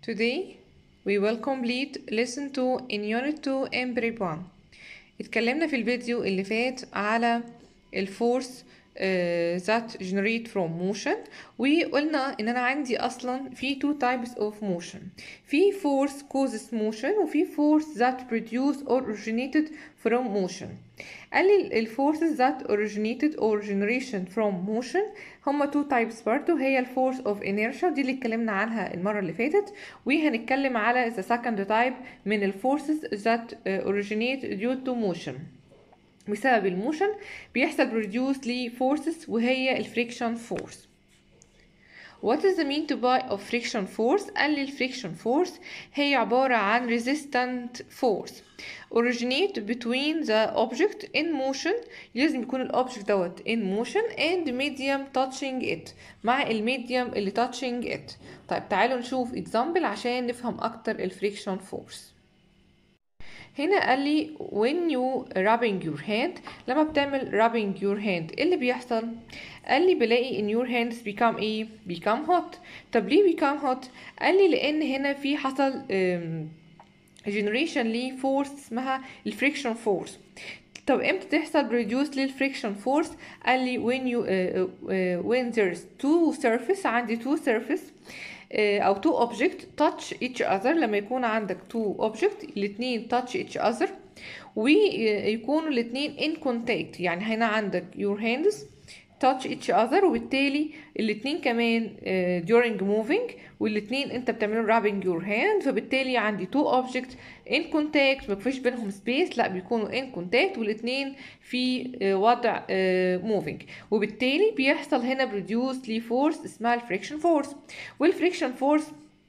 Today we will complete lesson 2 in unit 2 in prep 1 اتكلمنا في الفيديو اللي فات على الفورس uh, that generate from motion وقلنا ان انا عندي اصلا في two types of motion في force causes motion وفي force that produce or originated from motion قال لي ال forces that originated or generation from motion هما two types برضو هي ال force of inertia دي اللي اتكلمنا عنها المرة اللي فاتت وهنتكلم على the second type من ال forces that originate due to motion بسبب الموشن بيحصل produce ل forces وهي ال friction force What is the mean to buy of friction force؟ قال لي ال friction force هي عبارة عن resistant force originate between the object in motion لازم يكون ال object دوت in motion and medium touching it مع ال medium اللي touching it طيب تعالوا نشوف example عشان نفهم أكتر ال friction force هنا قال لي when you rubbing your hand لما بتعمل rubbing your hand ايه اللي بيحصل قال لي بلاقي in your hands become ايه become hot طب ليه become hot قال لي لان هنا في حصل generation ليه force اسمها الفريكشن force طب امتى تحصل reduce للفريكشن force قال لي when you uh, uh, when there's two surface عندي two surface او two object touch each other لما يكون عندك two object الاتنين touch each other ويكونوا الاتنين in contact يعني هنا عندك your hands touch each other وبالتالي الاتنين كمان uh, during moving والاتنين انت بتعملوا rubbing your hand فبالتالي عندي two object in contact مفيش بينهم space لا بيكونوا in contact والاتنين في uh, وضع uh, moving وبالتالي بيحصل هنا produce لي force اسمها الفريكشن force والفريكشن force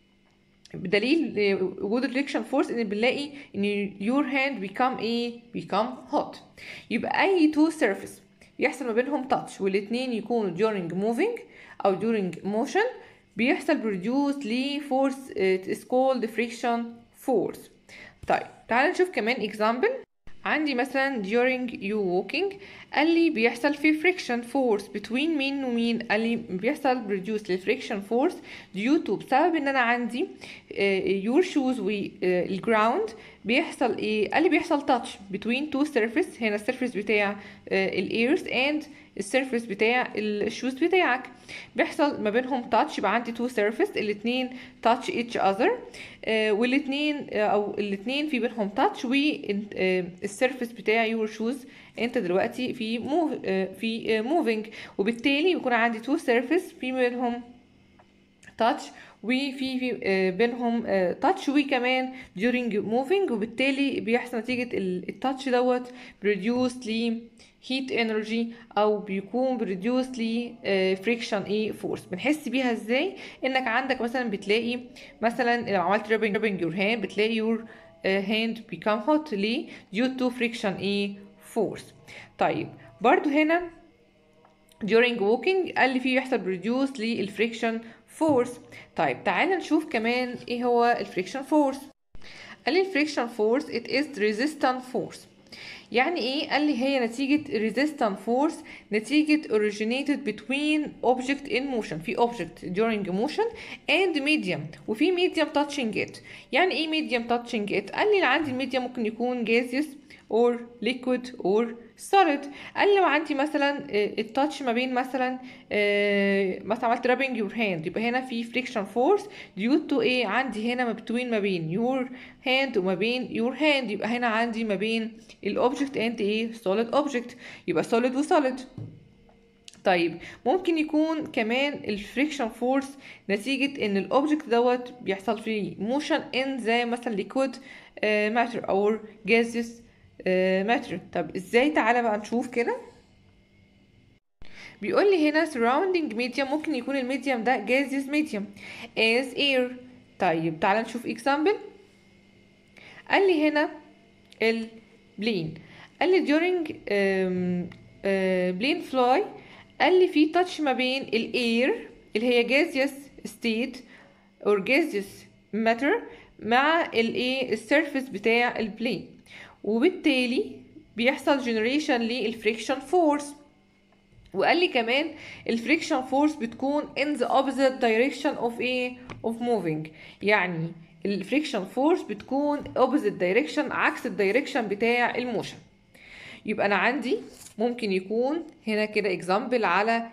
بدليل وجود الفريكشن فورس ان بنلاقي ان your hand become ايه become hot يبقى اي two surface بيحصل ما بينهم touch والاتنين يكونوا during moving او during motion بيحصل produce ل force it is called friction force طيب تعال نشوف كمان example عندي مثلا during you walking قال لي بيحصل في friction force between مين ومين قال لي بيحصل produce للفريكشن force due to بسبب ان انا عندي uh, your shoes والground بيحصل ايه قال لي بيحصل touch between two surface هنا السيرفيس بتاع uh, الايرز and السيرفيس بتاع الشوز بتاعك بيحصل ما بينهم تاتش يبقى عندي تو سيرفيس الاتنين تاتش ايتش اذر والاتنين آه او الاتنين في بينهم تاتش والسيرفيس بتاع يور شوز انت دلوقتي في موف آه في موفينج وبالتالي بيكون عندي تو سيرفيس في بينهم تاتش وفي في بينهم تاتش وكمان during moving وبالتالي بيحصل نتيجة التاتش دوت بريديوس ل heat energy او بيكون بريديوس ل friction ايه force بنحس بيها ازاي انك عندك مثلا بتلاقي مثلا لو عملت rubbing rubbing your hand بتلاقي your hand become hot ليه due to friction ايه force طيب برضو هنا during walking قال لي فيه يحصل بريديوس للفريكشن فورس طيب تعال نشوف كمان ايه هو الفريكشن فورس قال لي الفريكشن فورس it is resistant force يعني ايه قال لي هي نتيجة resistant force نتيجة originated between object in motion في object during motion and medium وفي medium touching it يعني ايه medium touching it قال لي عندي الميديم ممكن يكون gaseous or liquid or solid قال لو عندي مثلا التاتش ما بين مثلا مثلا عملت rubbing your hand يبقى هنا في friction force due to ايه عندي هنا ما between ما بين your hand وما بين your hand يبقى هنا عندي ما بين الاوبجكت and ايه solid object يبقى solid و solid طيب ممكن يكون كمان الفريكشن فورس نتيجة ان الاوبجكت دوت بيحصل فيه موشن ان زي مثلا liquid matter او gaseous متر طب ازاي تعالى بقى نشوف كده بيقول لي هنا surrounding medium ممكن يكون الميديم ده gaseous medium as air طيب تعالى نشوف example قال لي هنا البلين قال لي during um, uh, plane fly قال لي في touch ما بين الاير اللي هي gaseous state or gaseous matter مع الايه السيرفيس بتاع البلين وبالتالي بيحصل generation للفريكشن فورس وقال لي كمان الفريكشن فورس بتكون in the opposite direction of ايه of moving يعني الفريكشن فورس بتكون opposite direction عكس الدايركشن بتاع الموشن يبقى انا عندي ممكن يكون هنا كده example على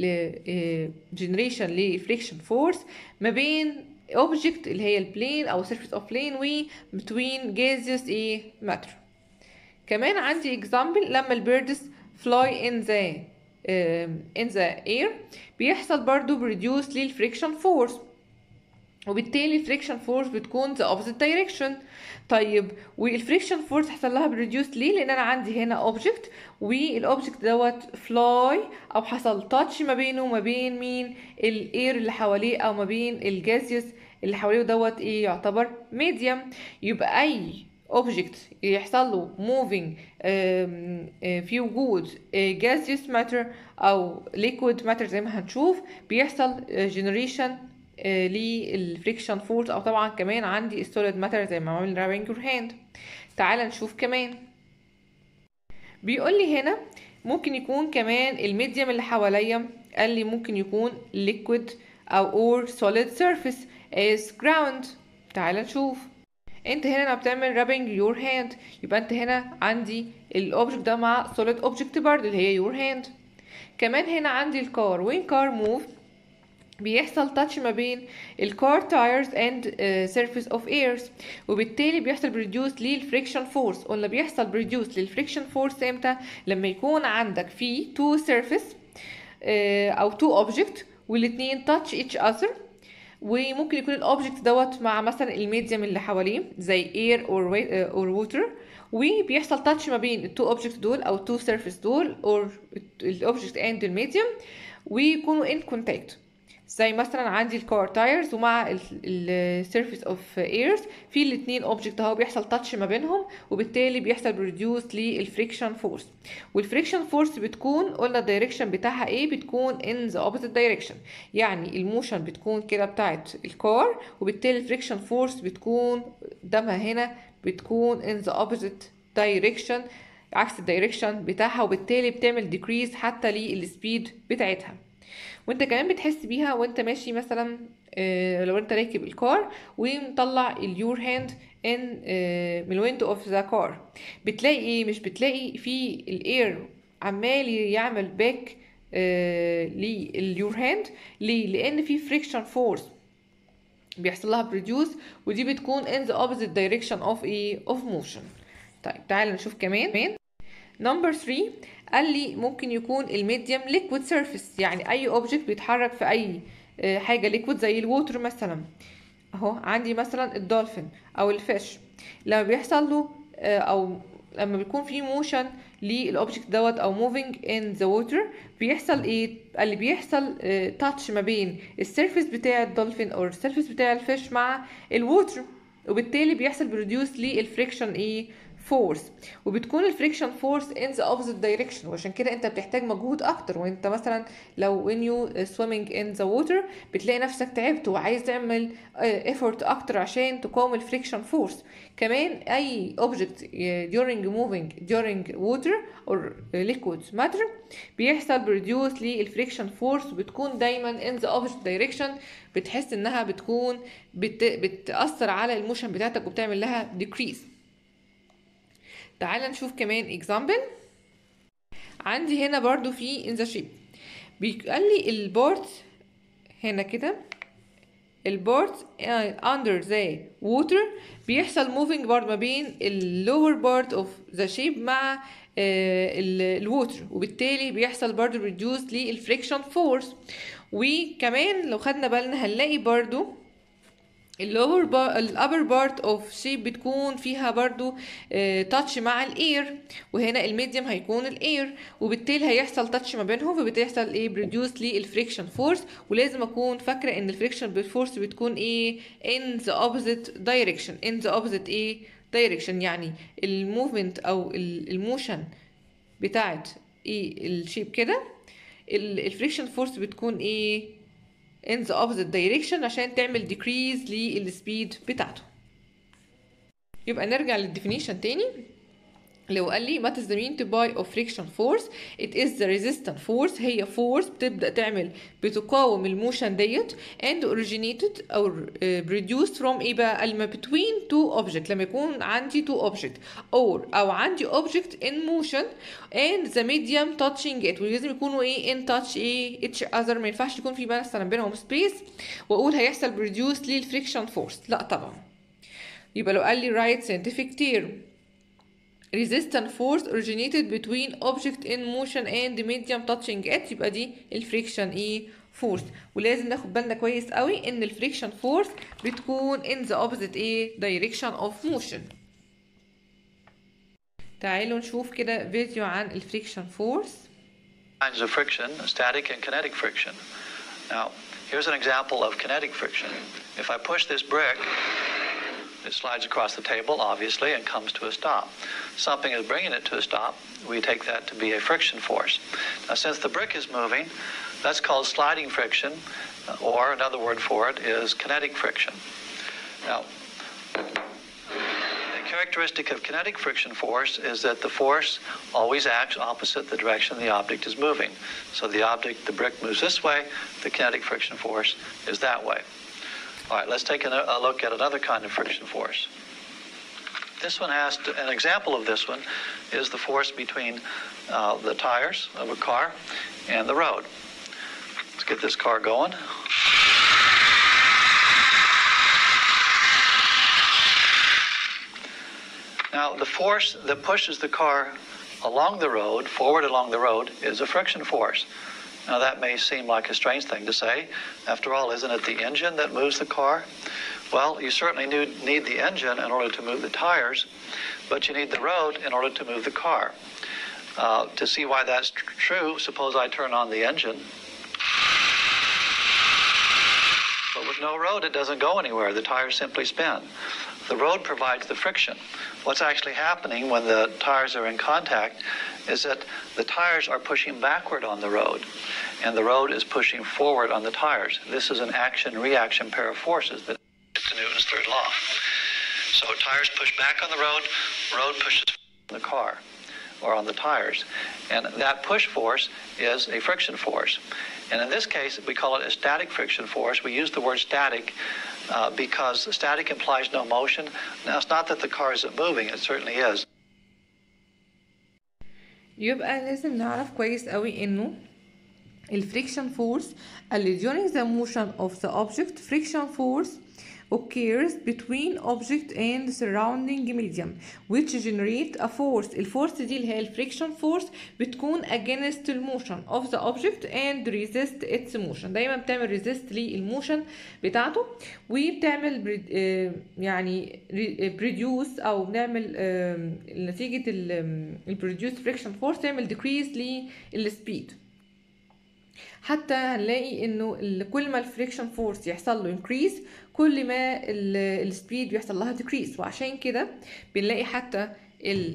generation لفريكشن فورس ما بين object اللي هي البلين او surface of plane و between gaseous ايه matter كمان عندي example لما البيردز fly in the uh, in the air بيحصل برضو reduce للفريكشن فورس وبالتالي الفريكشن فورس بتكون the opposite direction طيب والفريكشن فورس حصل لها بريديوس ليه لان انا عندي هنا اوبجكت والاوبجكت دوت فلاي او حصل تاتش ما بينه وما بين مين الاير اللي حواليه او ما بين الجازيوس اللي حواليه دوت ايه يعتبر ميديم يبقى اي اوبجكت يحصل له موفينج في وجود gaseous ماتر او liquid ماتر زي ما هنشوف بيحصل جنريشن للفريكشن فورس او طبعا كمان عندي السوليد ماتر زي ما عمل رابنج يور هاند تعال نشوف كمان بيقول لي هنا ممكن يكون كمان الميديم اللي حواليا قال لي ممكن يكون liquid او or solid surface as ground تعال نشوف انت هنا لما بتعمل رابنج يور هاند يبقى انت هنا عندي الاوبجكت ده مع solid object برضه اللي هي يور هاند كمان هنا عندي الكار وين كار موف بيحصل تاتش ما بين الكار تايرز اند سيرفيس اوف ايرز وبالتالي بيحصل بريديوس للفريكشن فورس قلنا بيحصل بريديوس للفريكشن فورس امتى لما يكون عندك في تو سيرفيس او تو اوبجكت والاثنين تاتش ايتش اذر وممكن يكون الاوبجكت دوت مع مثلا الميديم اللي حواليه زي اير اور اور ووتر وبيحصل تاتش ما بين التو اوبجكت دول او التو سيرفيس دول اور الاوبجكت اند الميديم ويكونوا ان كونتاكت زي مثلا عندي الكار تايرز ومع السيرفيس اوف ايرز في الاثنين اوبجكت اهو بيحصل تاتش ما بينهم وبالتالي بيحصل بريديوس للفريكشن فورس والفريكشن فورس بتكون قلنا الدايركشن بتاعها ايه بتكون ان ذا اوبوزيت دايركشن يعني الموشن بتكون كده بتاعت الكار وبالتالي الفريكشن فورس بتكون قدامها هنا بتكون ان ذا اوبوزيت دايركشن عكس الدايركشن بتاعها وبالتالي بتعمل ديكريز حتى للسبيد بتاعتها وانت كمان بتحس بيها وانت ماشي مثلا اه لو انت راكب الكار ومطلع اليور هاند ان اه من الويندو اوف ذا كار بتلاقي ايه مش بتلاقي في الاير عمال يعمل باك اه لليور هاند ليه لان في فريكشن فورس بيحصل لها بريديوس ودي بتكون in the opposite direction of ايه of motion طيب تعالى نشوف كمان نمبر 3 قال لي ممكن يكون الميديم ليكويد سيرفيس يعني اي اوبجكت بيتحرك في اي حاجه ليكويد زي الووتر مثلا اهو عندي مثلا الدولفين او الفيش لما بيحصل له او لما بيكون في موشن للاوبجكت دوت او موفينج ان ذا ووتر بيحصل ايه اللي بيحصل تاتش ما بين السيرفيس بتاع الدولفين او السيرفيس بتاع الفيش مع الووتر وبالتالي بيحصل بروديوس للفريكشن ايه فورس وبتكون الفريكشن فورس ان ذا اوبوزيت دايركشن وعشان كده انت بتحتاج مجهود اكتر وانت مثلا لو when you swimming in the water بتلاقي نفسك تعبت وعايز تعمل effort اكتر عشان تقاوم الفريكشن فورس كمان اي object during moving during water or liquid matter بيحصل بريديوس للفريكشن فورس بتكون دايما in the opposite direction بتحس انها بتكون بت... بتأثر على الموشن بتاعتك وبتعمل لها decrease تعال نشوف كمان example عندي هنا برضو في in the shape بيقال لي البورت هنا كده البورت under the water بيحصل moving برضو ما بين ال lower part of the shape مع الووتر وبالتالي بيحصل برضو reduce للفريكشن فورس وكمان لو خدنا بالنا هنلاقي برضو اللور الابر بارت اوف شيب بتكون فيها برضو تاتش uh, مع الاير وهنا الميديم هيكون الاير وبالتالي هيحصل تاتش ما بينهم فبالتالي يحصل ايه بريديوس للفريكشن فورس ولازم اكون فاكره ان الفريكشن فورس بتكون ايه in the opposite direction in the opposite ايه direction يعني الموفمنت او الموشن بتاعت ايه الشيب كده الفريكشن فورس بتكون ايه in the opposite direction عشان تعمل decrease للسبيد بتاعته يبقى نرجع للديفينيشن تاني لو قال لي what is the mean to buy of friction force it is the resistant force هي force بتبدأ تعمل بتقاوم الموشن ديت and originated أو uh, produced from ايه بقى لما between two object لما يكون عندي two object or أو عندي object in motion and the medium touching it ولازم يكونوا ايه in touch ايه each other ما ينفعش يكون في مثلا بينهم space واقول هيحصل produce للفريكشن فورس لا طبعا يبقى لو قال لي write scientific term resistant force originated between object in motion and medium touching it يبقى دي الفريكشن ايه فورس ولازم ناخد بالنا كويس قوي ان الفريكشن فورس بتكون in the opposite ايه direction of motion تعالوا نشوف كده فيديو عن الفريكشن فورس kinds of friction, static and kinetic friction. Now, here's an example of kinetic friction. If I push this brick, it slides across the table, obviously, and comes to a stop. Something is bringing it to a stop. We take that to be a friction force. Now, since the brick is moving, that's called sliding friction, or another word for it is kinetic friction. Now, the characteristic of kinetic friction force is that the force always acts opposite the direction the object is moving. So the object, the brick moves this way, the kinetic friction force is that way. All right, let's take a, a look at another kind of friction force. This one has to, an example of this one is the force between uh, the tires of a car and the road. Let's get this car going. Now, the force that pushes the car along the road, forward along the road, is a friction force. Now, that may seem like a strange thing to say. After all, isn't it the engine that moves the car? Well, you certainly need, need the engine in order to move the tires, but you need the road in order to move the car. Uh, to see why that's tr- true, suppose I turn on the engine. But with no road, it doesn't go anywhere. The tires simply spin. The road provides the friction. What's actually happening when the tires are in contact is that the tires are pushing backward on the road, and the road is pushing forward on the tires. This is an action-reaction pair of forces that to Newton's third law. So tires push back on the road, road pushes on the car or on the tires. And that push force is a friction force. And in this case, we call it a static friction force. We use the word static uh, because static implies no motion. Now, it's not that the car isn't moving, it certainly is. يبقى لازم نعرف كويس قوي انه الفريكشن فورس اللي during the motion of the object friction force occurs between object and surrounding medium which generate a force الفورس دي اللي هي الفريكشن فورس بتكون against the motion of the object and resist its motion دايما بتعمل resist للموشن بتاعته وبتعمل بري- آه، يعني بريديوس او بنعمل آه، نتيجة البروديوس فريكشن فورس تعمل decrease للسبيد حتى هنلاقي انه ال- كل ما الفريكشن فورس يحصل له increase كل ما السبيد بيحصل لها decrease وعشان كده بنلاقي حتى ال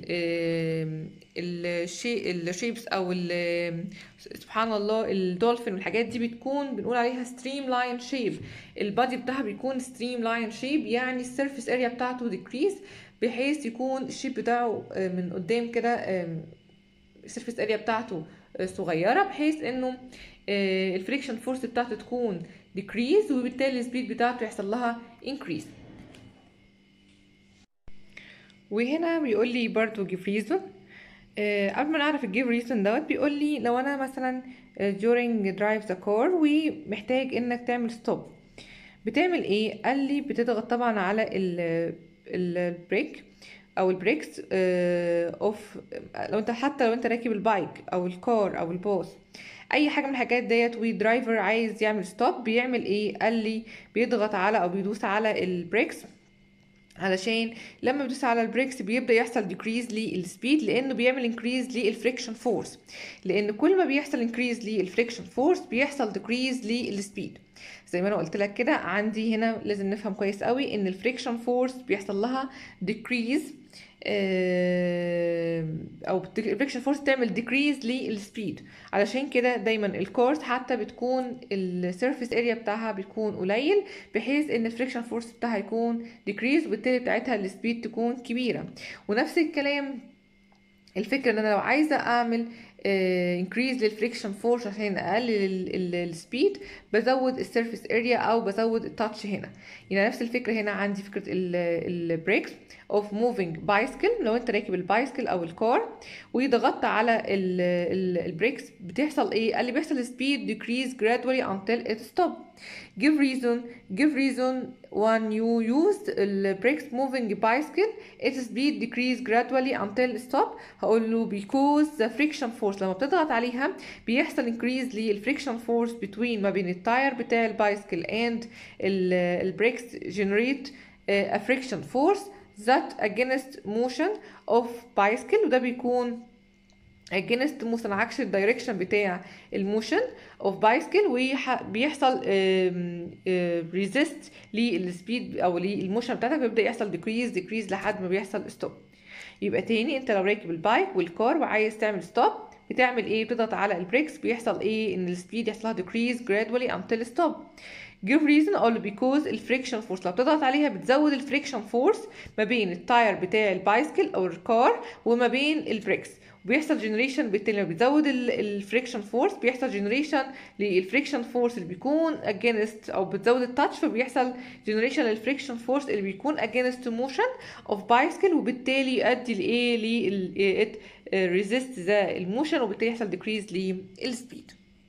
الشي الشيبس او ال سبحان الله الدولفين والحاجات دي بتكون بنقول عليها ستريم لاين شيب البادي بتاعها بيكون ستريم لاين شيب يعني السيرفيس اريا بتاعته decrease بحيث يكون الشيب بتاعه آه، من قدام كده السيرفيس اريا بتاعته آه، صغيره بحيث انه الفريكشن فورس بتاعته تكون decrease وبالتالي السبيد بتاعته يحصل لها increase وهنا بيقول لي برضو give reason آه، قبل ما نعرف الجيف ريزون دوت بيقول لي لو انا مثلا آه، during drive the car ومحتاج انك تعمل stop بتعمل ايه قال لي بتضغط طبعا على ال البريك او البريكس اوف لو انت حتى لو انت راكب البايك او الكار او الباص اي حاجه من الحاجات ديت ودرايفر عايز يعمل ستوب بيعمل ايه قال لي بيضغط على او بيدوس على البريكس علشان لما بيدوس على البريكس بيبدا يحصل ديكريز للسبيد لانه بيعمل انكريز للفريكشن فورس لان كل ما بيحصل انكريز للفريكشن فورس بيحصل ديكريز للسبيد زي ما انا قلت لك كده عندي هنا لازم نفهم كويس قوي ان الفريكشن فورس بيحصل لها ديكريز او الفريكشن فورس تعمل ديكريز للسبيد علشان كده دايما الكورس حتى بتكون السيرفيس اريا بتاعها بتكون قليل بحيث ان الفريكشن فورس بتاعها يكون ديكريز وبالتالي بتاعتها السبيد تكون كبيره ونفس الكلام الفكره ان انا لو عايزه اعمل انكريز للفريكشن فورس عشان اقلل السبيد بزود السيرفيس اريا او بزود التاتش هنا يعني نفس الفكره هنا عندي فكره البريكس اوف موفينج بايسكل لو انت راكب البايسكل او الكار وضغطت على البريكس بتحصل ايه قال لي بيحصل speed decrease gradually until it stop give reason give reason when you used the brakes moving bicycle its speed decrease gradually until stop هقول له because the friction force لما بتضغط عليها بيحصل increase للفريكشن فورس between ما بين التاير بتاع البايسكل and البريكس generate a friction force that against motion of bicycle وده بيكون against motion عكس الدايركشن بتاع الموشن اوف بايسكل وبيحصل ريزيست للسبيد او للموشن بتاعتك بيبدا يحصل ديكريز ديكريز لحد ما بيحصل ستوب يبقى تاني انت لو راكب البايك والكار وعايز تعمل ستوب بتعمل ايه بتضغط على البريكس بيحصل ايه ان السبيد يحصل لها decrease gradually until stop give reason اقول because الفريكشن فورس لو بتضغط عليها بتزود الفريكشن فورس ما بين التاير بتاع البايسكل او الكار وما بين البريكس وبيحصل جنريشن بالتالي لما بتزود الفريكشن فورس بيحصل جنريشن للفريكشن فورس اللي بيكون اجينست او بتزود التاتش فبيحصل جنريشن للفريكشن فورس اللي بيكون اجينست موشن اوف بايسكل وبالتالي يؤدي لايه لل ريزيست ذا الموشن وبالتالي يحصل ديكريز للسبيد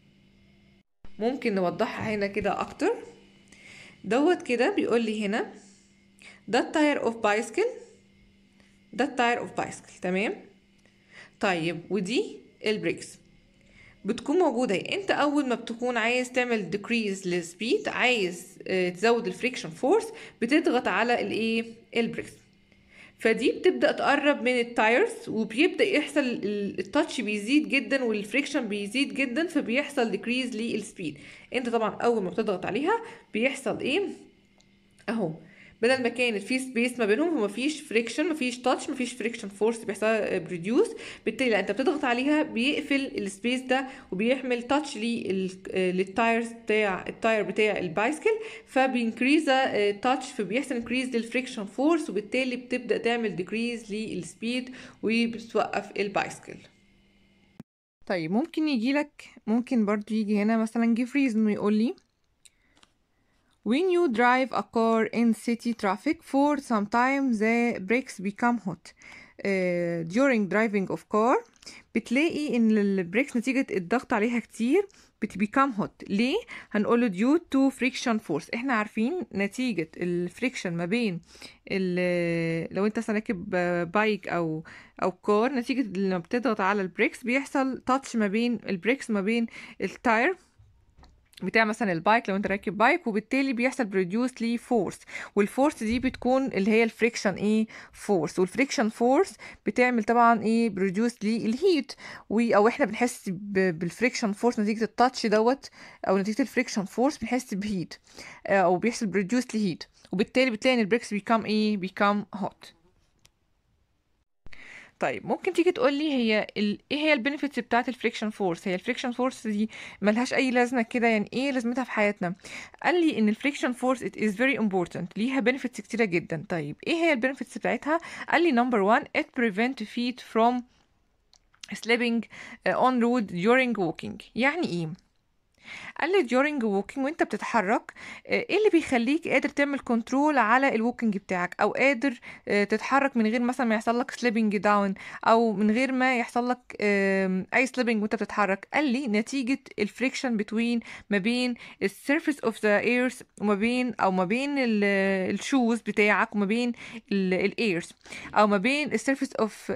ممكن نوضحها هنا كده اكتر دوت كده بيقول لي هنا ده التاير اوف بايسكل ده التاير اوف بايسكل تمام طيب ودي البريكس بتكون موجودة انت اول ما بتكون عايز تعمل decrease للسبيد عايز اه تزود الفريكشن فورس بتضغط على الايه البريكس فدي بتبدا تقرب من التايرز وبيبدا يحصل التاتش بيزيد جدا والفريكشن بيزيد جدا فبيحصل ديكريز للسبيد انت طبعا اول ما بتضغط عليها بيحصل ايه اهو بدل ما كانت في سبيس ما بينهم ومفيش فريكشن مفيش تاتش مفيش فريكشن فورس بيحصل بروديوس بالتالي لا انت بتضغط عليها بيقفل السبيس ده وبيعمل تاتش للتايرز بتاع التاير بتاع البايسكل فبينكريز تاتش فبيحصل انكريز للفريكشن فورس وبالتالي بتبدا تعمل ديكريز للسبيد وبتوقف البايسكل طيب ممكن يجي لك ممكن برضو يجي هنا مثلا جيف ريزن ويقول لي When you drive a car in city traffic for some time the brakes become hot. Uh, during driving of car بتلاقي ان البريكس نتيجة الضغط عليها كتير بت become hot ليه؟ هنقوله due to friction force احنا عارفين نتيجة الفريكشن ما بين لو انت راكب بايك او او كار نتيجة لما بتضغط على البريكس بيحصل تاتش ما بين البريكس ما بين التاير بتاع مثلا البايك لو انت راكب بايك وبالتالي بيحصل بروديوس ليه فورس والفورس دي بتكون اللي هي الفريكشن ايه فورس والفريكشن فورس بتعمل طبعا ايه بروديوس للهيت او احنا بنحس بالفريكشن فورس نتيجه التاتش دوت او نتيجه الفريكشن فورس بنحس بهيت او بيحصل بروديوس لهيت وبالتالي بتلاقي ان البريكس بيكام ايه بيكام هوت طيب ممكن تيجي تقول لي هي ال... ايه هي البنفيتس بتاعه الفريكشن فورس هي الفريكشن فورس دي ملهاش اي لازمه كده يعني ايه لازمتها في حياتنا قال لي ان الفريكشن فورس it is very important ليها بنفيتس كتيره جدا طيب ايه هي البنفيتس بتاعتها قال لي number one it prevent feet from slipping on road during walking يعني ايه قال لي during walking وانت بتتحرك ايه اللي بيخليك قادر تعمل كنترول على الووكينج بتاعك او قادر تتحرك من غير مثلا ما يحصل لك سليبنج داون او من غير ما يحصل لك اي سليبنج وانت بتتحرك قال لي نتيجه الفريكشن بتوين ما بين السيرفيس اوف ذا ايرز وما بين او ما بين الشوز بتاعك وما بين الايرز او ما بين السيرفيس اوف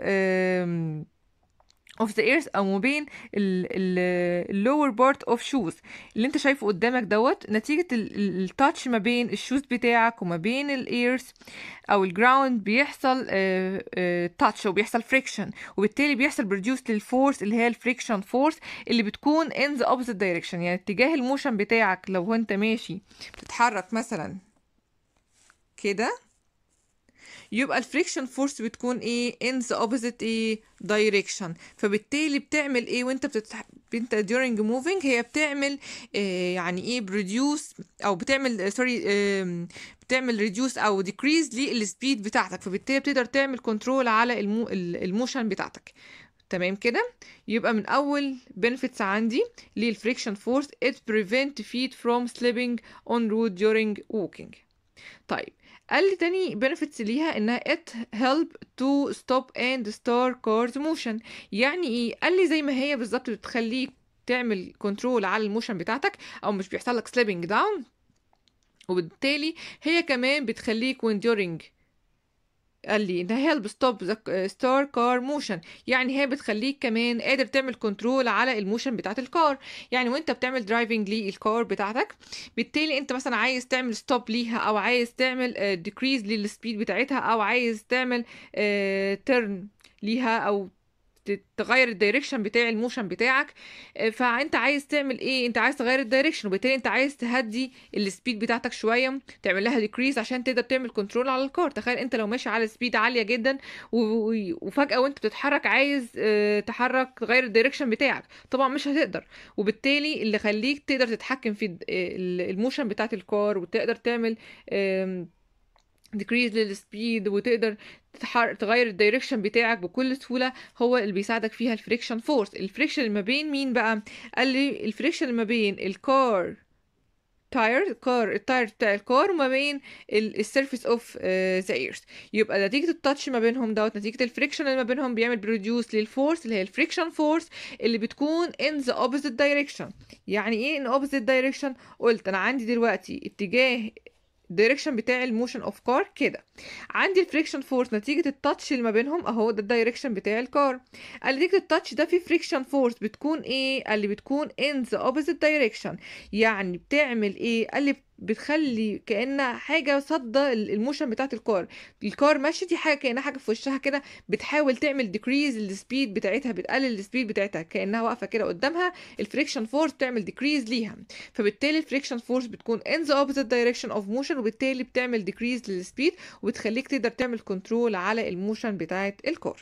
of the earth او ما بين اللور بارت اوف شوز اللي انت شايفه قدامك دوت نتيجه التاتش ما بين الشوز بتاعك وما بين الايرز او الجراوند بيحصل تاتش وبيحصل فريكشن وبالتالي بيحصل بروديوس للفورس اللي هي الفريكشن فورس اللي بتكون in the opposite direction يعني اتجاه الموشن بتاعك لو انت ماشي بتتحرك مثلا كده يبقى الفريكشن فورس بتكون ايه in the opposite ايه direction فبالتالي بتعمل ايه وانت بتتح... انت during moving هي بتعمل إيه يعني ايه produce او بتعمل سوري إيه تعمل ريديوس او ديكريز للسبيد بتاعتك فبالتالي بتقدر تعمل كنترول على المو الموشن بتاعتك تمام كده يبقى من اول benefits عندي للفريكشن فورس it prevent feet from slipping on road during walking طيب قال لي تاني benefits ليها انها it help to stop and start cars motion يعني ايه قال لي زي ما هي بالظبط بتخليك تعمل كنترول على الموشن بتاعتك او مش بيحصل لك slipping down وبالتالي هي كمان بتخليك when during قال لي انها هيلب ستوب ذا ستار كار موشن يعني هي بتخليك كمان قادر تعمل كنترول على الموشن بتاعت الكار يعني وانت بتعمل درايفنج للكار بتاعتك بالتالي انت مثلا عايز تعمل ستوب ليها او عايز تعمل ديكريز للسبيد بتاعتها او عايز تعمل ترن ليها او تغير الدايركشن بتاع الموشن بتاعك فانت عايز تعمل ايه انت عايز تغير الدايركشن وبالتالي انت عايز تهدي السبيد بتاعتك شويه تعمل لها ديكريز عشان تقدر تعمل كنترول على الكار تخيل انت لو ماشي على سبيد عاليه جدا وفجاه وانت بتتحرك عايز تحرك تغير الدايركشن بتاعك طبعا مش هتقدر وبالتالي اللي خليك تقدر تتحكم في الموشن بتاعت الكار وتقدر تعمل ديكريز للسبيد وتقدر تحر... تغير الدايركشن بتاعك بكل سهوله هو اللي بيساعدك فيها الفريكشن فورس الفريكشن اللي ما بين مين بقى قال لي الفريكشن اللي ما بين الكار تاير الكار التاير بتاع الكار وما بين السيرفيس اوف ذا ايرز يبقى نتيجه التاتش ما بينهم دوت نتيجه الفريكشن اللي ما بينهم بيعمل بروديوس للفورس اللي هي الفريكشن فورس اللي بتكون in the opposite direction يعني ايه in opposite direction قلت انا عندي دلوقتي اتجاه الدايركشن بتاع الموشن اوف كار كده عندي الفريكشن فورس نتيجه التاتش اللي ما بينهم اهو ده الدايركشن بتاع الكار قال نتيجه التاتش ده في فريكشن فورس بتكون ايه قال لي بتكون in the opposite direction يعني بتعمل ايه قال لي بتخلي كانها حاجه صاده الموشن بتاعت الكار الكار ماشيه دي حاجه كانها حاجه في وشها كده بتحاول تعمل ديكريز السبيد بتاعتها بتقلل السبيد بتاعتها كانها واقفه كده قدامها الفريكشن فورس بتعمل ديكريز ليها فبالتالي الفريكشن فورس بتكون in the opposite direction of motion وبالتالي بتعمل ديكريز للسبيد وبتخليك تقدر تعمل كنترول على الموشن بتاعت الكار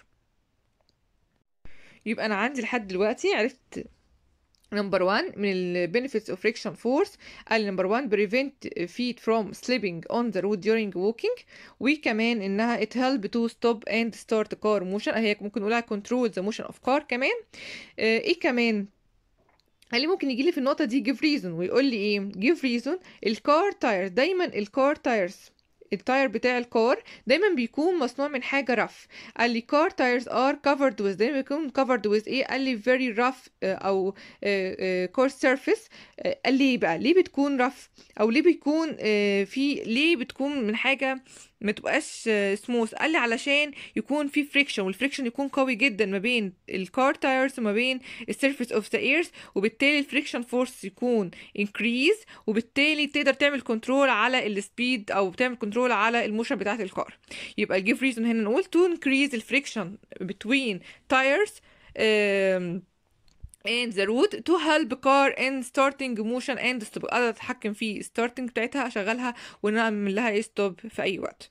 يبقى انا عندي لحد دلوقتي عرفت نمبر 1 من ال benefits of friction force قال نمبر 1 prevent feet from slipping on the road during walking وكمان انها it help to stop and start car motion هي ممكن نقولها control the motion of car كمان آه ايه كمان قال لي ممكن يجي لي في النقطه دي give reason ويقول لي ايه give reason الكار تايرز دايما الكار تايرز التاير بتاع الكار دايما بيكون مصنوع من حاجه رف قال لي car tires are covered with دايما بيكون covered with ايه قال لي very rough او coarse surface قال لي ايه بقى ليه بتكون رف او ليه بيكون في ليه بتكون من حاجه ما تبقاش سموث قال لي علشان يكون في فريكشن والفريكشن يكون قوي جدا ما بين الكار تايرز وما بين السيرفيس اوف ذا ايرز وبالتالي الفريكشن فورس يكون انكريز وبالتالي تقدر تعمل كنترول على السبيد او تعمل كنترول على الموشن بتاعه الكار يبقى الجيف ريزون هنا نقول تو انكريز الفريكشن between tires um, and the road to help car in starting motion and stop اقدر اتحكم في starting بتاعتها اشغلها ونعمل لها ايه stop في اي وقت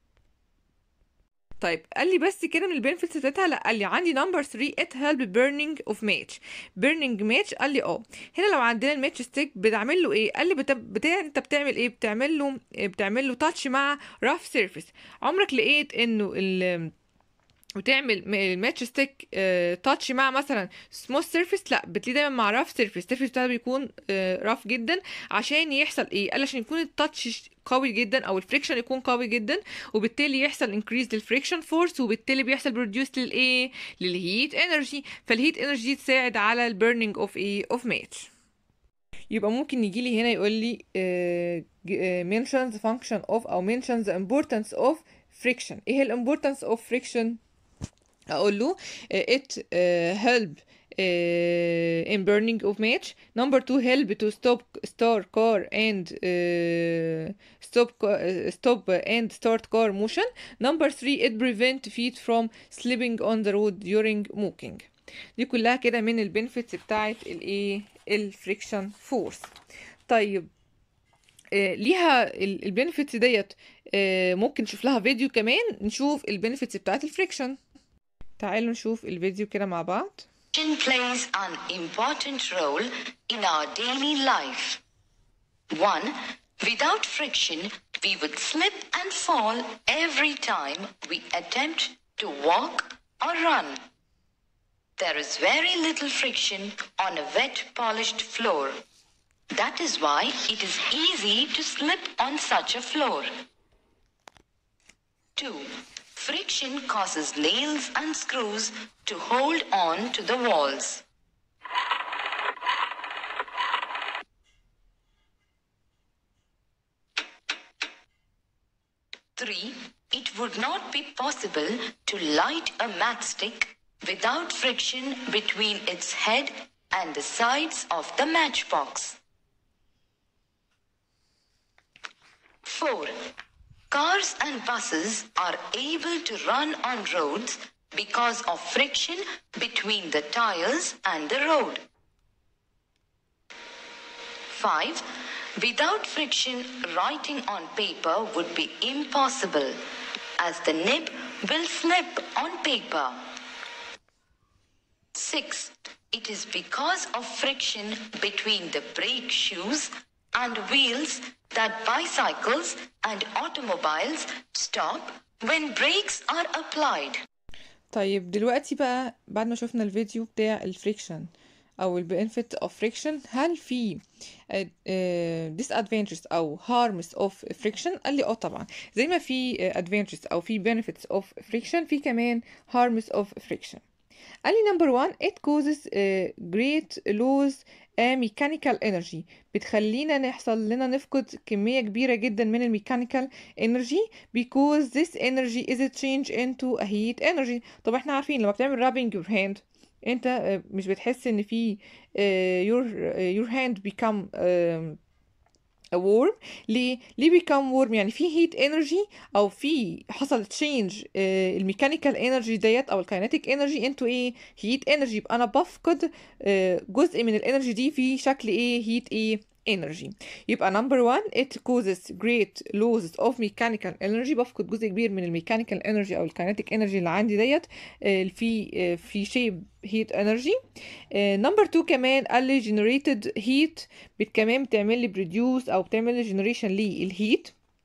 طيب قال لي بس كده من البنفيتس بتاعتها لا قال لي عندي نمبر 3 it help burning of match burning match قال لي اه هنا لو عندنا الماتش ستيك بتعمل له ايه قال لي بتا... بتا... انت بتعمل ايه بتعمل له بتعمل له تاتش مع rough surface عمرك لقيت انه ال وتعمل الماتش ستيك تاتش مع مثلا سموث سيرفيس لا بتلاقي دايما مع راف سيرفيس السيرفيس بتاعها بيكون راف جدا عشان يحصل ايه قال عشان يكون التاتش قوي جدا او الفريكشن يكون قوي جدا وبالتالي يحصل انكريز للفريكشن فورس وبالتالي بيحصل بروديوس للايه للهيت انرجي فالهيت انرجي تساعد على البيرنينج اوف ايه اوف ماتش يبقى ممكن يجي لي هنا يقول لي uh, mentions function of او mentions the importance of friction ايه هي الامبورتانس اوف فريكشن اقول له it uh, help uh, in burning of match number two help to stop start car and uh, stop uh, stop and start car motion number three it prevent feet from slipping on the road during walking دي كلها كده من البنفيتس بتاعت الايه الفريكشن فورس طيب آه ليها البنفيتس ديت آه ممكن نشوف لها فيديو كمان نشوف البنفيتس بتاعت الفريكشن تعالوا نشوف الفيديو كده مع بعض Friction plays an important role in our daily life. 1. Without friction, we would slip and fall every time we attempt to walk or run. There is very little friction on a wet, polished floor. That is why it is easy to slip on such a floor. 2. Friction causes nails and screws to hold on to the walls. Three, it would not be possible to light a matchstick without friction between its head and the sides of the matchbox. Four, cars and buses are able to run on roads because of friction between the tires and the road. 5. Without friction, writing on paper would be impossible as the nib will slip on paper. 6. It is because of friction between the brake shoes and wheels that bicycles and automobiles stop when brakes are applied. طيب دلوقتي بقى بعد ما شفنا الفيديو بتاع الفريكشن او البنفيت اوف فريكشن هل في disadvantages او harms of friction قال لي اه طبعا زي ما في advantages او في benefits of friction في كمان harms of friction قال لي number one it causes uh, great loss uh, mechanical energy بتخلينا نحصل لنا نفقد كمية كبيرة جدا من الميكانيكال energy because this energy is changed into a heat energy طب احنا عارفين لما بتعمل rubbing your hand انت آه، مش بتحس ان في آه، your آه، your hand become آم، warm ليه ليه become warm يعني في heat energy او في حصل change آه، الميكانيكال energy ديت او الكاينetics energy into ايه heat energy يبقى انا بفقد آه، جزء من الانرجي دي في شكل ايه heat ايه energy يبقى number one it causes great losses of mechanical energy بفقد جزء كبير من الميكانيكال energy او الكاينetics energy اللي عندي ديت آه، في آه، في shape heat energy نمبر 2 كمان قال لي generated heat بت كمان بتعمل لي بروديوس او بتعمل لي جنريشن للهيت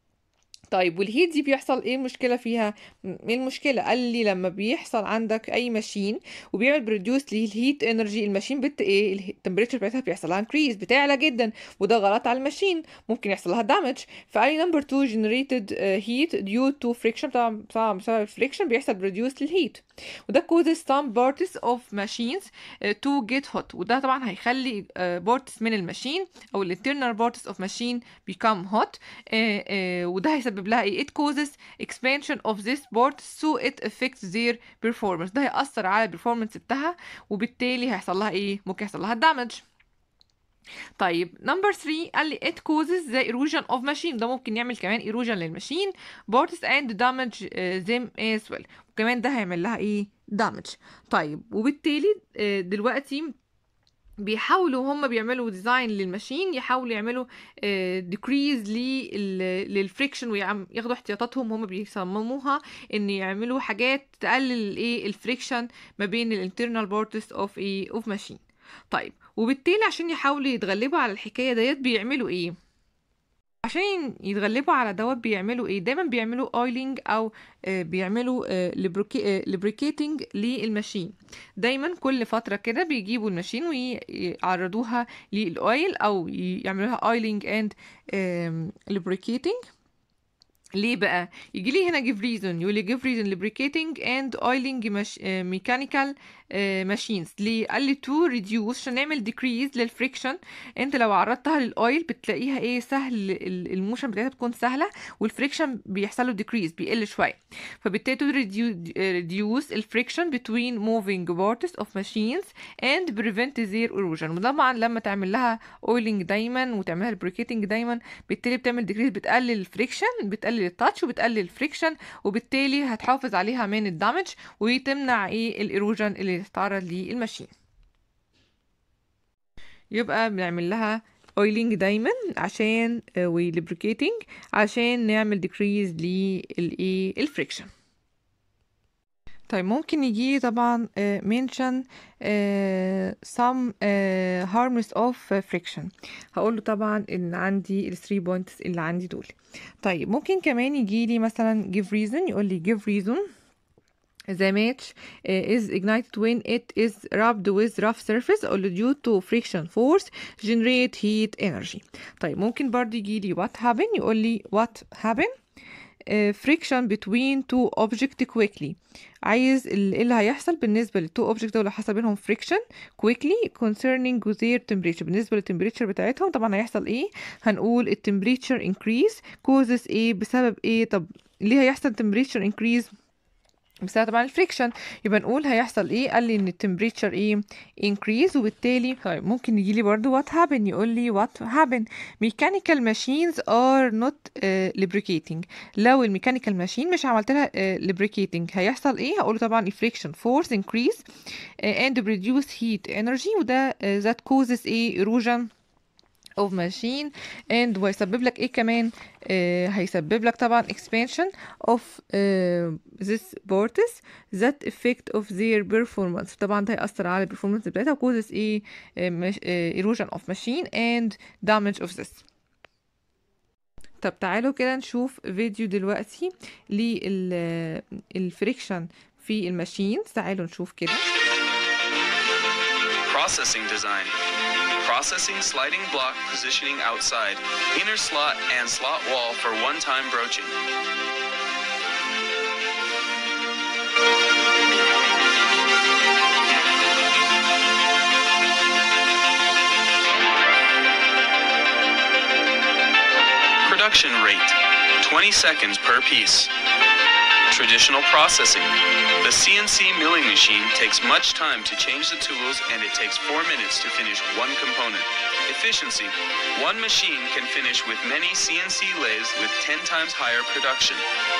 طيب والهيت دي بيحصل ايه المشكله فيها م- ايه المشكله قال لي لما بيحصل عندك اي ماشين وبيعمل بروديوس للهيت انرجي الماشين بت ايه التمبريتشر بتاعتها بيحصل لها انكريز بتعلى جدا وده غلط على الماشين ممكن يحصل لها دامج فقال لي نمبر 2 generated uh, heat due to friction طبعا طبعا بسبب الفريكشن بيحصل بروديوس للهيت وده causes some parts of machines uh, to get hot وده طبعا هيخلي uh, parts من الماشين او ال internal parts of machine become hot uh, uh, وده هيسبب لها ايه it causes expansion of this part so it affects their performance ده هيأثر على البرفورمانس بتاعها وبالتالي هيحصل لها ايه ممكن يحصل لها damage طيب نمبر 3 قال لي it causes the erosion of machine ده ممكن يعمل كمان erosion للماشين parts and damage uh, them as well وكمان ده هيعمل لها ايه damage طيب وبالتالي آه، دلوقتي بيحاولوا هم بيعملوا ديزاين للماشين يحاولوا يعملوا ديكريز للفريكشن وياخدوا احتياطاتهم هم بيصمموها ان يعملوا حاجات تقلل ايه الفريكشن ما بين الانترنال بارتس اوف ايه اوف ماشين طيب وبالتالي عشان يحاولوا يتغلبوا على الحكايه ديت بيعملوا ايه عشان يتغلبوا على دوت بيعملوا ايه دايما بيعملوا اويلينج او آه، بيعملوا ليبريكيتنج للماشين دايما كل فتره كده بيجيبوا الماشين ويعرضوها للاويل او يعملوا لها اويلينج اند ليبريكيتنج ليه بقى يجي لي هنا give reason يقول لي give reason lubricating and oiling mach- آه، mechanical آه، machines ليه قال لي to reduce عشان نعمل decrease للفريكشن انت لو عرضتها للاويل بتلاقيها ايه سهل ال- الموشن بتاعتها بتكون سهله والفريكشن بيحصل له decrease بيقل شويه فبالتالي to redu- reduce الفريكشن between moving parts of machines and prevent their erosion وطبعا لما تعمل لها اويلنج دايما وتعملها lubricating دايما بالتالي بتعمل decrease بتقلل الفريكشن بتقلل التاتش وبتقلل الفريكشن وبالتالي هتحافظ عليها من الدمج وتمنع ايه الايروجن اللي تتعرض ليه الماشين يبقى بنعمل لها اويلينج دايما عشان وليبريكيتنج عشان نعمل ديكريز للايه الفريكشن طيب ممكن يجي طبعا uh, mention uh, some uh, harms of friction هقول له طبعا ان عندي ال 3 points اللي عندي دول طيب ممكن كمان يجي لي مثلا give reason يقول لي give reason the match uh, is ignited when it is rubbed with rough surface or due to friction force generate heat energy طيب ممكن برضه يجي لي what happen يقول لي what happen uh, friction between two object quickly عايز ايه اللي هيحصل بالنسبه للتو اوبجكت لو حصل بينهم friction quickly concerning their temperature بالنسبه للتمبريتشر بتاعتهم طبعا هيحصل ايه هنقول التمبريتشر increase causes ايه بسبب ايه طب ليه هيحصل temperature increase بسبب طبعا الفريكشن يبقى نقول هيحصل ايه قال لي ان التمبريتشر ايه increase وبالتالي طيب ممكن يجي لي برضو what happen يقول لي what happen mechanical machines are not uh, lubricating لو الميكانيكال ماشين مش عملت لها uh, lubricating هيحصل ايه هقول طبعا الفريكشن force increase uh, and produce heat energy وده uh, that causes ايه erosion of machine and وهيسبب لك ايه كمان آه هيسبب لك طبعا expansion of آه this parts that effect of their performance طبعا ده هيأثر على البرفورمانس بتاعتها و causes ايه آه مش آه erosion of machine and damage of this طب تعالوا كده نشوف فيديو دلوقتي للفريكشن في الماشين تعالوا نشوف كده Processing design. Processing sliding block positioning outside, inner slot and slot wall for one-time broaching. Production rate 20 seconds per piece. Traditional processing. The CNC milling machine takes much time to change the tools and it takes 4 minutes to finish one component. Efficiency. One machine can finish with many CNC lathes with 10 times higher production.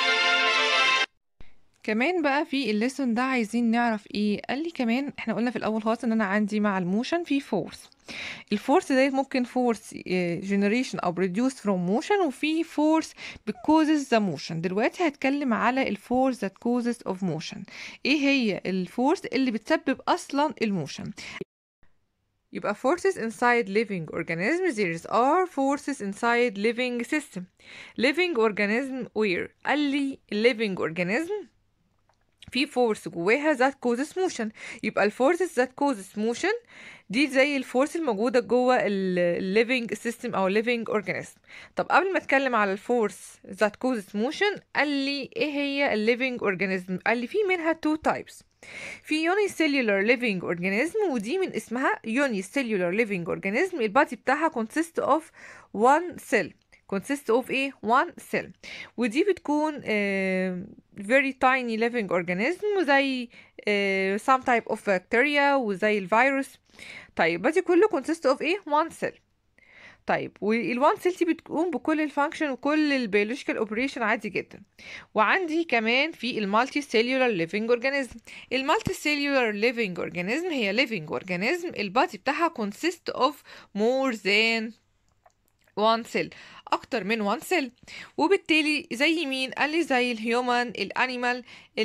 كمان بقى في الليسون ده عايزين نعرف ايه قال لي كمان احنا قلنا في الاول خالص ان انا عندي مع الموشن في فورس الفورس ديت ممكن فورس جنريشن او بروديوس فروم موشن وفي فورس بكوزز ذا موشن دلوقتي هتكلم على الفورس ذات كوزز اوف موشن ايه هي الفورس اللي بتسبب اصلا الموشن يبقى forces inside living organisms there are forces inside living system living organism where قال لي living organism في فورس جواها ذات كوزس موشن يبقى الفورسز ذات كوزس موشن دي زي الفورس الموجوده جوه الليفنج سيستم او الليفنج اورجانيزم طب قبل ما اتكلم على الفورس ذات كوزس موشن قال لي ايه هي الليفنج اورجانيزم قال لي في منها تو تايبس في يوني سيلولار ليفنج اورجانيزم ودي من اسمها يوني سيلولار ليفنج اورجانيزم البادي بتاعها consist of one cell consist of ايه one cell ودي بتكون uh, very tiny living organism وزي uh, some type of bacteria وزي الفيروس طيب بدي كله consist of ايه one cell طيب والوان سيل دي بتقوم بكل الفانكشن وكل البيولوجيكال اوبريشن عادي جدا وعندي كمان في المالتي سيلولار ليفنج اورجانيزم المالتي سيلولار ليفنج اورجانيزم هي ليفنج اورجانيزم البادي بتاعها consist of more than one cell اكتر من وان سيل وبالتالي زي مين قال لي زي الهيومن الانيمال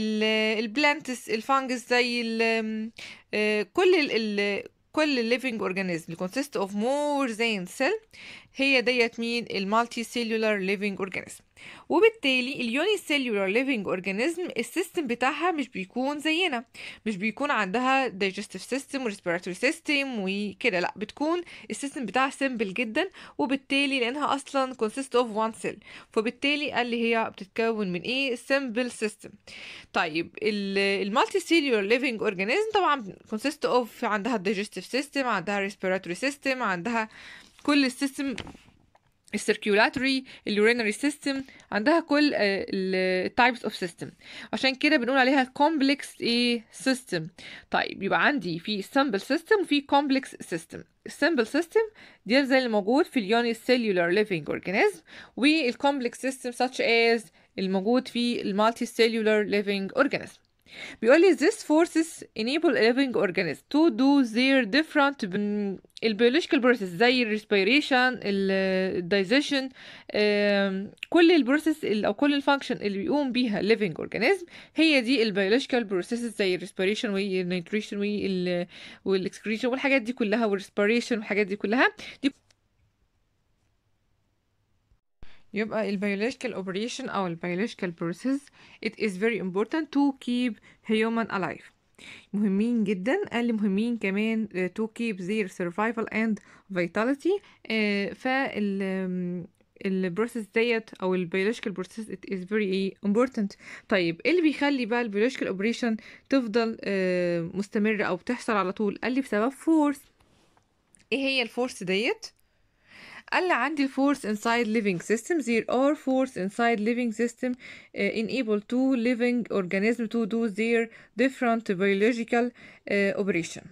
البلانتس الفانجس زي ال كل ال كل الليفنج اورجانيزم consist of more than cell هي ديت مين المالتي سيلولار ليفنج اورجانيزم وبالتالي اليوني سيلولار ليفنج اورجانيزم السيستم بتاعها مش بيكون زينا مش بيكون عندها digestive system وريسبيراتوري سيستم وكده لا بتكون السيستم بتاعها سيمبل جدا وبالتالي لانها اصلا consist of one cell فبالتالي قال لي هي بتتكون من ايه simple system طيب المالتي سيلولار ليفنج اورجانيزم طبعا consist of عندها digestive system عندها respiratory system عندها كل السيستم السيركيولاتوري اليورينري سيستم عندها كل التايبس اوف سيستم عشان كده بنقول عليها كومبلكس ايه سيستم طيب يبقى عندي في سمبل سيستم وفي كومبلكس سيستم السمبل سيستم دي زي اللي موجود في اليوني سيلولار ليفنج اورجانيزم والكومبلكس سيستم such as الموجود في المالتي سيلولار ليفنج اورجانيزم بيقول لي this forces enable a living organism to do their different ب- البيولوجيكال process زي ال respiration ال digestion آم، كل البروسيس او كل الفانكشن اللي بيقوم بيها living organism هي دي البيولوجيكال processes زي ال respiration وال nutrition وال والاكسكريشن والحاجات دي كلها والrespiration والحاجات دي كلها دي يبقى ال biological operation أو ال biological process it is very important to keep human alive مهمين جدا قال لي مهمين كمان آه، to keep their survival and vitality آه، فال آم، البروسيس ديت او البيولوجيكال بروسيس it is very important طيب ايه اللي بيخلي بقى البيولوجيكال اوبريشن تفضل آه، مستمرة او بتحصل على طول قال لي بسبب فورس ايه هي الفورس ديت قال لي عندي الفورس inside living system there are force inside living system uh, enable to living organism to do their different biological uh, operation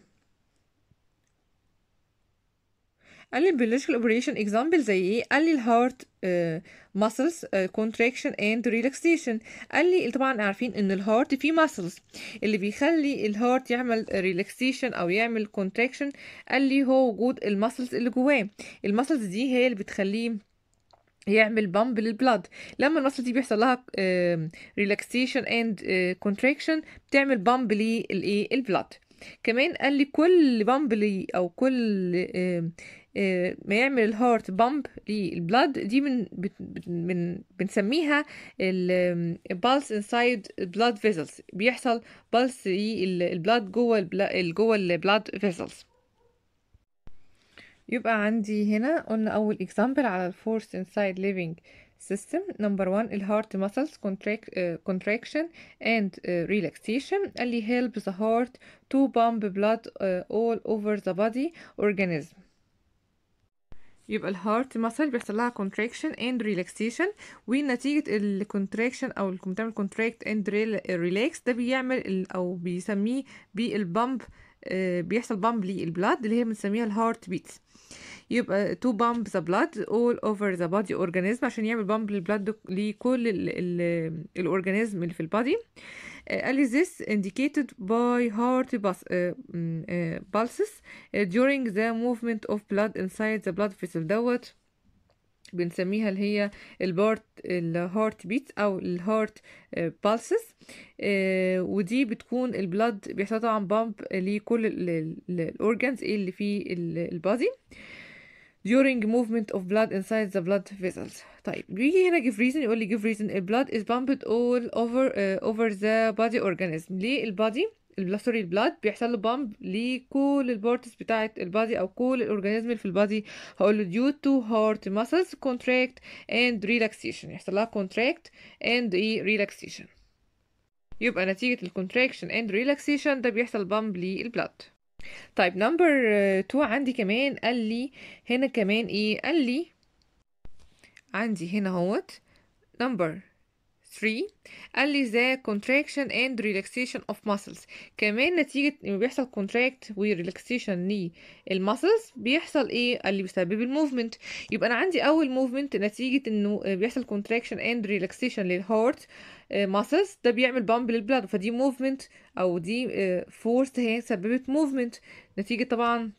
قال لي biological operation example زي ايه قال لي الهارت muscles uh, contraction and relaxation قال لي طبعا عارفين ان الهارت فيه muscles اللي بيخلي الهارت يعمل relaxation او يعمل contraction قال لي هو وجود المسلز اللي جواه المسلز دي هي اللي بتخليه يعمل بامب للبلاد لما المسل دي بيحصل لها ريلاكسيشن اند كونتراكشن بتعمل بامب للايه البلاد كمان قال لي كل بامب لي او كل آم، آه، ما يعمل الهارت بامب للبلاد دي من بت- بت- من بنسميها البالس انسايد بلاد فيزلز بيحصل بالس للبلاد جوه البلا- جوه البلاد فيزلز يبقى عندي هنا قلنا أول example على ال force inside living system number one ال heart muscles contract, uh, contraction and uh, relaxation قال لي help the heart to pump blood uh, all over the body organism يبقى الهارت muscle بيحصل لها contraction and relaxation ونتيجة ال contraction أو ال- بتعمل contract and rel- relax ده بيعمل ال- أو بيسميه بالبامب بيحصل بامب للبلاد اللي هي بنسميها الهارت بيتس يبقى to pump the blood all over the body organism عشان يعمل بامب للبلاد لكل ال ال الأورجانيزم اللي في البادي آه، قال لي this indicated by heart bus, uh, uh, pulses uh, during the movement of blood inside the blood vessel دوت بنسميها اللي هي البارت الهارت بيت او الهارت بالسز ودي بتكون البلاد بيحصل طبعا بامب لكل الاورجانز اللي في البادي during movement of blood inside the blood vessels طيب بيجي هنا give reason يقول لي give reason ال blood is pumped all over uh, over the body organism ليه البادي سوري البلاد بيحصل له بامب لكل البارتس بتاعه البادي او كل الاورجانيزم اللي في البادي هقول له due to heart muscles contract and relaxation يحصل لها contract and ايه relaxation يبقى نتيجة الكونتراكشن and relaxation ده بيحصل بامب للبلاد طيب نمبر 2 عندي كمان قال لي هنا كمان ايه قال لي عندي هنا اهوت نمبر 3 قال لي the contraction and relaxation of muscles كمان نتيجة لما بيحصل contract و relaxation للمسلز بيحصل ايه قال لي بسبب الموفمنت يبقى انا عندي اول موفمنت نتيجة انه بيحصل contraction and relaxation للهارت muscles ده بيعمل بامب للبلاد فدي موفمنت او دي فورس هي سببت موفمنت نتيجة طبعا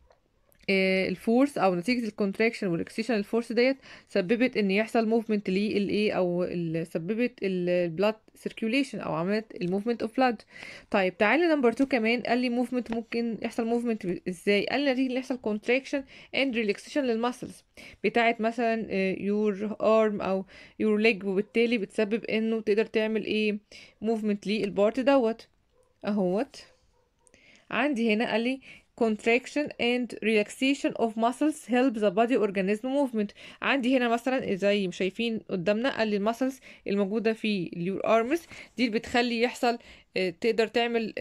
الفورس او نتيجه الكونتراكشن والاكسيشن الفورس ديت سببت ان يحصل موفمنت للايه او ال- سببت البلاد سيركيوليشن او عملت الموفمنت اوف بلاد طيب تعالى نمبر 2 كمان قال لي موفمنت ممكن يحصل موفمنت ازاي قال لي نتيجه يحصل كونتراكشن اند ريلاكسيشن للمسلز بتاعت مثلا يور ارم او يور ليج وبالتالي بتسبب انه تقدر تعمل ايه موفمنت للبارت دوت اهوت عندي هنا قال لي contraction and relaxation of muscles help the body organism movement عندي هنا مثلا زي ما شايفين قدامنا قال لي المسلز الموجودة في اليور ارمز دي اللي بتخلي يحصل آه، تقدر تعمل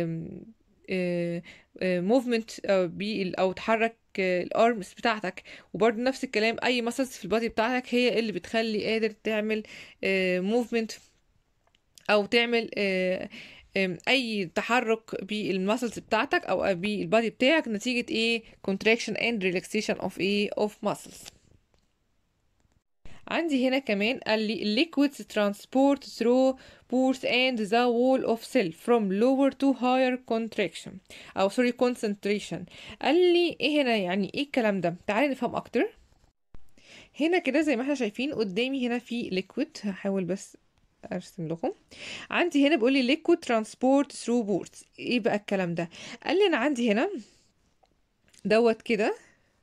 موفمنت او تحرك الارمز بتاعتك وبرضه نفس الكلام اي مسلز في البادي بتاعتك هي اللي بتخلي قادر تعمل موفمنت او تعمل آه، آم، اي تحرك بالمسلز بتاعتك او بالبادي بتاعك نتيجة ايه contraction and relaxation of ايه of muscles عندي هنا كمان قال لي liquids transport through pores and the wall of cell from lower to higher contraction او sorry concentration قال لي ايه هنا يعني ايه الكلام ده تعالي نفهم اكتر هنا كده زي ما احنا شايفين قدامي هنا في liquid هحاول بس ارسم لكم عندي هنا بيقول لي liquid transport through pores ايه بقى الكلام ده قال لي انا عندي هنا دوت كده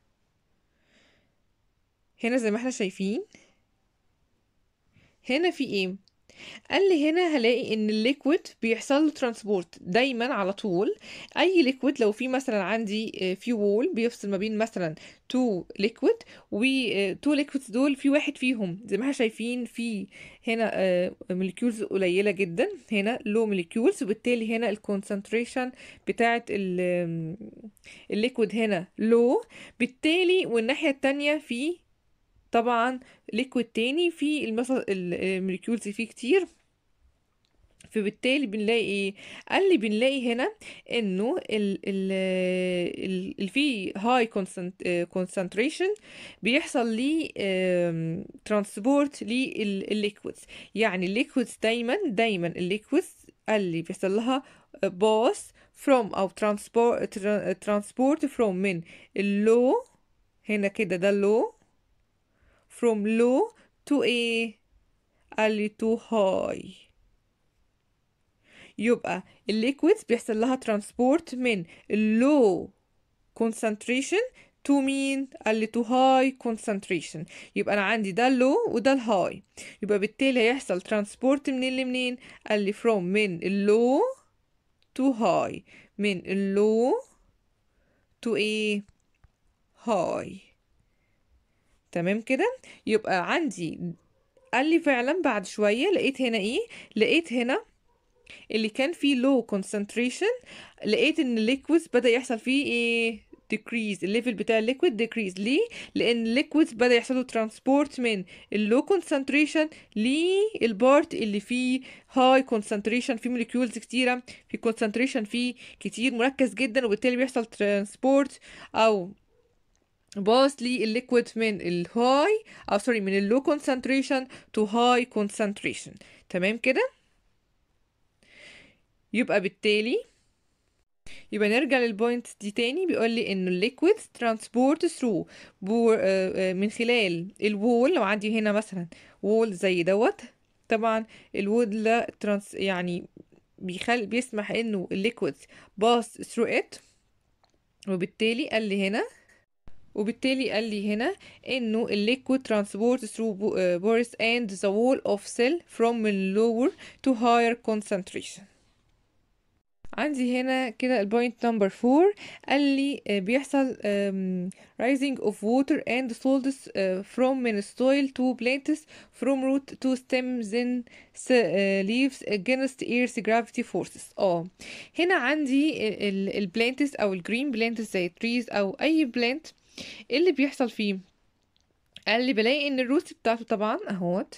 هنا زي ما احنا شايفين هنا في ايه قال لي هنا هلاقي ان الليكويد بيحصل له ترانسبورت دايما على طول اي ليكويد لو في مثلا عندي آه، في وول بيفصل ما بين مثلا تو ليكويد وتو ليكويدز دول في واحد فيهم زي ما احنا شايفين في هنا موليكيولز قليله جدا هنا لو موليكيولز وبالتالي هنا الكونسنتريشن بتاعه الليكويد هنا لو بالتالي والناحيه التانية في طبعا ليكويد تاني في المثل الموليكيولز فيه كتير فبالتالي بنلاقي ايه قال لي بنلاقي هنا انه ال ال ال ال في هاي كونسنتريشن بيحصل لي ترانسبورت للليكويدز يعني الليكويدز دايما دايما الليكويدز قال لي بيحصل لها باس from او ترانسبورت ترانسبورت from من اللو هنا كده ده اللو from low to ايه قال لي to high يبقى الليكويدز بيحصل لها ترانسبورت من low concentration to مين قال لي to high concentration يبقى انا عندي ده low وده الهاي يبقى بالتالي هيحصل ترانسبورت منين لمنين قال لي from من low to high من low to ايه high تمام كده يبقى عندي قال لي فعلا بعد شوية لقيت هنا ايه لقيت هنا اللي كان فيه low concentration لقيت ان الليكويدز بدأ يحصل فيه ايه decrease الليفل بتاع الليكويد decrease ليه لان الليكويدز بدأ يحصل له ترانسبورت من اللو concentration للبارت اللي فيه high concentration فيه موليكيولز كتيرة في concentration فيه كتير مركز جدا وبالتالي بيحصل ترانسبورت او باص للليكويد من الهاي او سوري من اللو concentration to high concentration تمام كده يبقى بالتالي يبقى نرجع للبوينت دي تاني بيقول لي انه الليكويد ترانسبورت ثرو من خلال الوول لو عندي هنا مثلا وول زي دوت طبعا الوول ده ترانس يعني بيخل بيسمح انه الليكويد باص ثرو ات وبالتالي قال لي هنا وبالتالي قال لي هنا انه الليكويد ترانسبورت through pores and the wall of cell from lower to higher concentration عندي هنا كده البوينت نمبر فور قال لي آه، بيحصل آم، rising of water and solids آه، from من soil to plants from root to stem then s- آه، leaves against earth's gravity forces اه هنا عندي البلانتس او الجرين بلانتس زي trees او اي بلانت ايه اللي بيحصل فيه قال لي بلاقي ان الروت بتاعته طبعا اهوت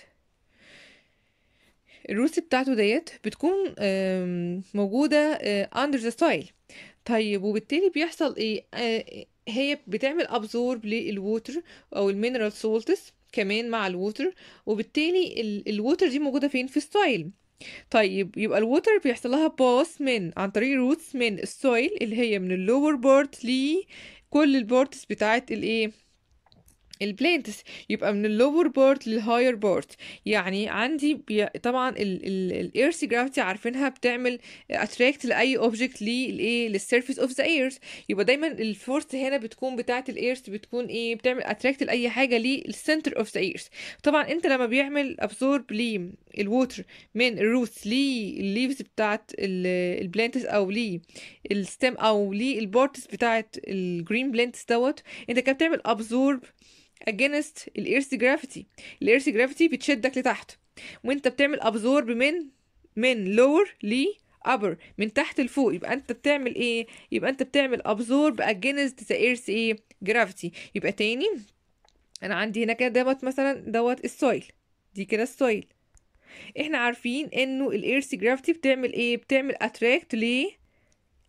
الروت بتاعته ديت بتكون آم، موجودة آه، under the soil طيب وبالتالي بيحصل ايه آه، هي بتعمل absorb للووتر او المينرال سولتس كمان مع الووتر وبالتالي ال- الووتر دي موجودة فين في السويل طيب يبقى الووتر بيحصل لها باس من عن طريق روتس من السويل اللي هي من اللور بارت لكل البارتس بتاعت الايه البلانتس يبقى من اللور بارت للهاير بارت يعني عندي بي... طبعا الايرث جرافيتي عارفينها بتعمل اتراكت لاي اوبجكت للايه للسيرفيس اوف ذا ايرث يبقى دايما الفورس هنا بتكون بتاعه الايرث بتكون ايه بتعمل اتراكت لاي حاجه للسنتر اوف ذا ايرث طبعا انت لما بيعمل ابسورب للووتر من الروتس للليفز بتاعه البلانتس او للستم او للبارتس بتاعه الجرين بلانتس دوت انت كده بتعمل ابسورب against الإيرث جرافيتي الإيرث جرافيتي بتشدك لتحت وانت بتعمل absorb من من lower ل upper من تحت لفوق يبقى انت بتعمل ايه يبقى انت بتعمل absorb against the earth ايه gravity يبقى تاني انا عندي هنا كده دوت مثلا دوت السويل دي كده السويل احنا عارفين انه الإيرث جرافيتي بتعمل ايه بتعمل attract ل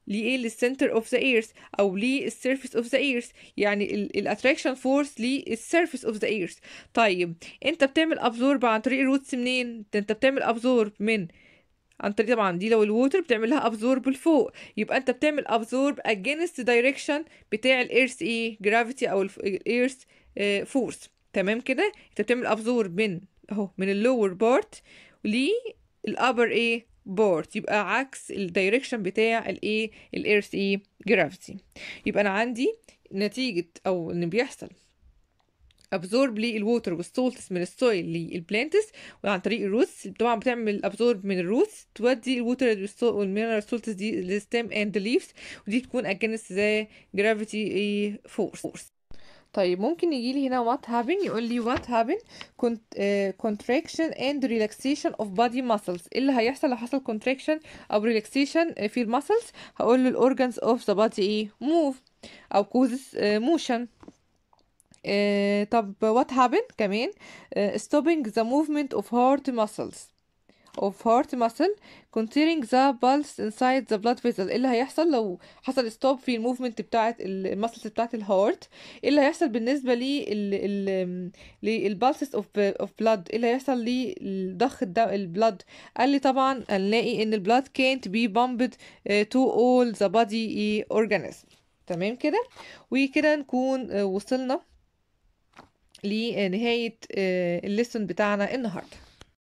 لإيه للسنتر اوف ذا ايرث او للسيرفيس اوف ذا ايرث يعني الاتراكشن فورس للسيرفيس اوف ذا ايرث طيب انت بتعمل ابزورب عن طريق الروتس منين ده انت بتعمل ابزورب من عن طريق طبعا دي لو الووتر بتعمل لها ابزورب لفوق يبقى انت بتعمل ابزورب against direction بتاع الايرث ايه جرافيتي او الايرث فورس تمام كده انت بتعمل ابزورب من اهو من اللور بارت للابر ايه بارت يبقى عكس الدايركشن بتاع الايه الايرث ايه جرافيتي يبقى انا عندي نتيجة او ان بيحصل ابزورب للووتر والسولتس من السويل للبلانتس وعن طريق الروتس طبعا بتعمل ابزورب من الروتس تودي الووتر والمينرال سولتس دي للستيم اند ليفز ودي تكون اجينست ذا جرافيتي فورس طيب ممكن يجي لي هنا what happen يقول لي what happen كنت uh, contraction and relaxation of body muscles ايه اللي هيحصل لو حصل contraction او relaxation في المسلز هقول له الاورجانز of the body ايه move او causes uh, motion uh, طب what happen كمان uh, stopping the movement of heart muscles of heart muscle containing the pulse inside the blood vessel ايه اللي هيحصل لو حصل ستوب في الموفمنت بتاعت المسلز بتاعت الهارت ايه اللي هيحصل بالنسبه لل للبالسز اوف اوف بلاد ايه اللي هيحصل لضخ البلاد قال لي طبعا هنلاقي ان البلاد can't be pumped to all the body organism تمام كده وكده نكون وصلنا لنهايه الليسون بتاعنا النهارده